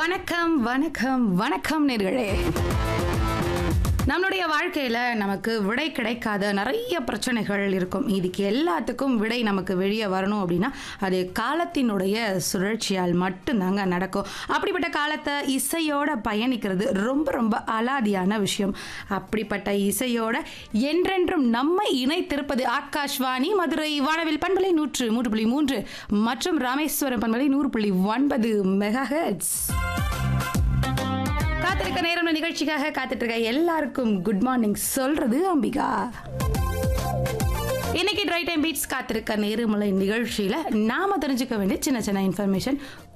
வணக்கம் வணக்கம் வணக்கம் நேர்களே நம்மளுடைய வாழ்க்கையில நமக்கு விடை கிடைக்காத நிறைய பிரச்சனைகள் இருக்கும் இதுக்கு எல்லாத்துக்கும் விடை நமக்கு வெளியே வரணும் அப்படின்னா அது காலத்தினுடைய சுழற்சியால் மட்டும்தாங்க நடக்கும் அப்படிப்பட்ட காலத்தை இசையோட பயணிக்கிறது ரொம்ப ரொம்ப அலாதியான விஷயம் அப்படிப்பட்ட இசையோட என்றென்றும் நம்மை இணைத்திருப்பது ஆகாஷ்வாணி மதுரை வானவில் பண்பலை நூற்று மூன்று புள்ளி மூன்று மற்றும் ராமேஸ்வரம் பண்பலை நூறு புள்ளி ஒன்பது மெகா காத்திருக்க நேரம் நிகழ்ச்சிக்காக காத்துட்டு இருக்க எல்லாருக்கும் குட் மார்னிங் சொல்றது அம்பிகா இன்னைக்கு ட்ரை டைம் பீட்ஸ் காத்திருக்க நேருமலை நிகழ்ச்சியில நாம தெரிஞ்சுக்க வேண்டிய சின்ன சின்ன இன்ஃபர்மேஷன்